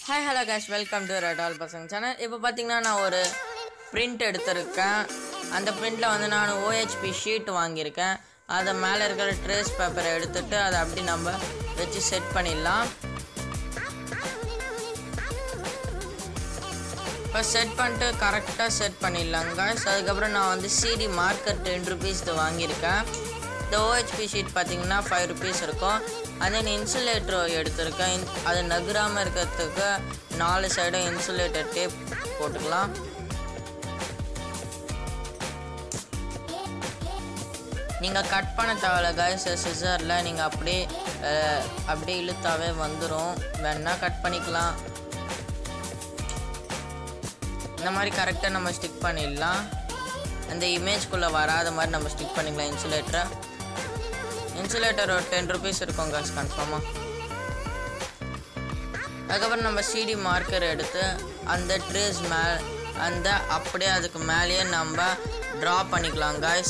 Hi hello கேஷ் welcome to ரெடால் பசங்க சேனல் இப்போ பார்த்தீங்கன்னா நான் ஒரு பிரிண்ட் எடுத்திருக்கேன் அந்த பிரிண்டில் வந்து நான் ஓஹெச்பி ஷீட் வாங்கியிருக்கேன் அதை மேலே இருக்கிற ட்ரேஸ் பேப்பரை எடுத்துட்டு அதை அப்படி நம்ம வச்சு செட் பண்ணிடலாம் இப்போ செட் பண்ணிட்டு கரெக்டாக செட் பண்ணிடலாங்க guys. அதுக்கப்புறம் நான் வந்து சிடி மார்க்கர் டென் ருபீஸ் இது வாங்கியிருக்கேன் இந்த ஓஹெச்பி ஷீட் பார்த்தீங்கன்னா ஃபைவ் ருபீஸ் இருக்கும் அதே இன்சுலேட்டர் எடுத்திருக்கேன் இன்- அது நகராமல் இருக்கிறதுக்கு நாலு சைடும் இன்சுலேட்டர் டேப் போட்டுக்கலாம் நீங்கள் கட் பண்ண தேவையில்ல காய்ஸ் சிசரில் நீங்கள் அப்படியே அஹ், அப்படியே இழுத்தாவே வந்துடும் வேணா கட் பண்ணிக்கலாம் இந்த மாதிரி கரெக்டாக நம்ம ஸ்டிக் பண்ணிடலாம் அந்த இமேஜ்குள்ளே வராத மாதிரி நம்ம ஸ்டிக் பண்ணிக்கலாம் இன்சுலேட்டரை இன்சுலேட்டர் ஒரு டென் ருபீஸ் இருக்கும் காசு கன்ஃபார்மாக அதுக்கப்புறம் நம்ம சிடி மார்க்கர் எடுத்து அந்த ட்ரேஸ் மே அந்த அப்படியே அதுக்கு மேலேயே நம்ம ட்ரா பண்ணிக்கலாம் காய்ஸ்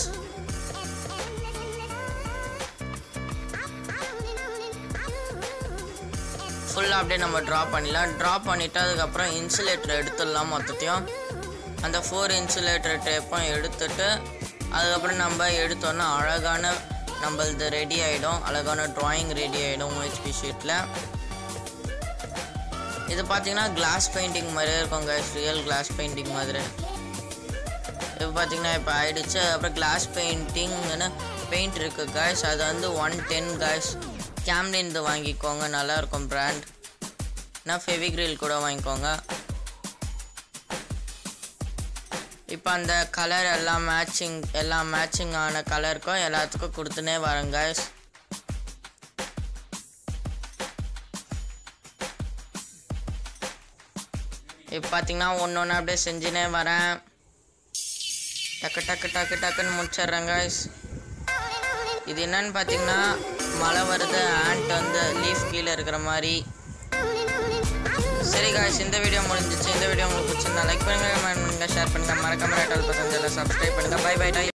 ஃபுல்லாக அப்படியே நம்ம ட்ரா பண்ணிடலாம் ட்ரா பண்ணிவிட்டு அதுக்கப்புறம் இன்சுலேட்டர் எடுத்துடலாம் மொத்தத்தையும் அந்த ஃபோர் இன்சுலேட்டர் டேப்பும் எடுத்துட்டு அதுக்கப்புறம் நம்ம எடுத்தோன்னா அழகான நம்மளது ரெடி ஆகிடும் அழகான ட்ராயிங் ரெடி ஆகிடும் ஹெச்பி ஷீட்டில் இது பார்த்தீங்கன்னா கிளாஸ் பெயிண்டிங் மாதிரியே இருக்கும் guys ரியல் கிளாஸ் பெயிண்டிங் மாதிரி இப்போ பார்த்தீங்கன்னா இப்போ ஆயிடுச்சு அப்புறம் கிளாஸ் பெயிண்டிங்னு பெயிண்ட் இருக்குது guys அது வந்து ஒன் டென் guys கேம்லின் இது வாங்கிக்கோங்க நல்லா இருக்கும் பிராண்ட் நான் ஃபெவிக்ரில் கூட வாங்கிக்கோங்க இப்போ அந்த கலர் எல்லாம் மேட்சிங் எல்லாம் மேட்சிங் ஆன கலருக்கும் எல்லாத்துக்கும் கொடுத்துனே வரேன் guys இப்போ பார்த்தீங்கன்னா ஒன்று ஒன்று அப்படியே செஞ்சுனே வரேன் டக்கு டக்கு டக்கு டக்குன்னு முடிச்சிடுறேன் guys இது என்னன்னு பார்த்தீங்கன்னா மழை வருது ஆண்ட் வந்து லீஃப் கீழே இருக்கிற மாதிரி சரி காய்ஸ் இந்த வீடியோ முடிஞ்சிச்சு இந்த வீடியோ உங்களுக்கு பிடிச்சிருந்தா லைக் பண்ணுங்க கமெண்ட் பண்ணுங்க ஷேர் பண்ணுங்க மறக்காம ரெட்டால் பசங்க சப்ஸ்கிரைப் பண்ணுங்க பை பை